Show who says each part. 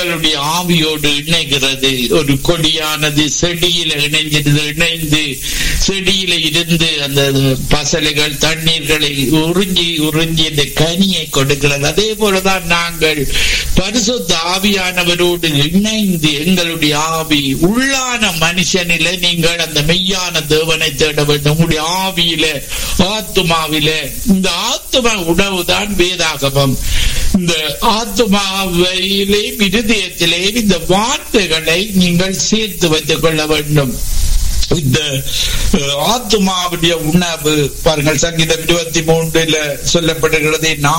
Speaker 1: எங்களுடைய ஆவியோடு இணைகிறது ஒரு கொடியானது செடியில இணைஞ்சிருது இணைந்து செடியில இருந்து அந்த பசலைகள் தண்ணீர்களை உறிஞ்சி உறிஞ்சி இந்த கனியை கொடுக்கிறது அதே போலதான் நாங்கள் பரிசுத்த ஆவியானவரோடு இணைந்து எங்களுடைய ஆவி உள்ளான மனுஷனில நீங்கள் அந்த மெய்யான தேவனை தேட வேண்டும் உங்களுடைய ஆவியில ஆத்துமாவில இந்த ஆத்தும உணவுதான் வேதாகமம் இந்த ஆத்மாவிலேயும் இருதயத்திலேயும் இந்த வார்த்தைகளை நீங்கள் சேர்த்து வைத்துக் கொள்ள வேண்டும் இந்த ஆத்மாவுடைய உணவு பாருங்கள் சங்கீதம் இருபத்தி மூன்றுல சொல்லப்படுகிறது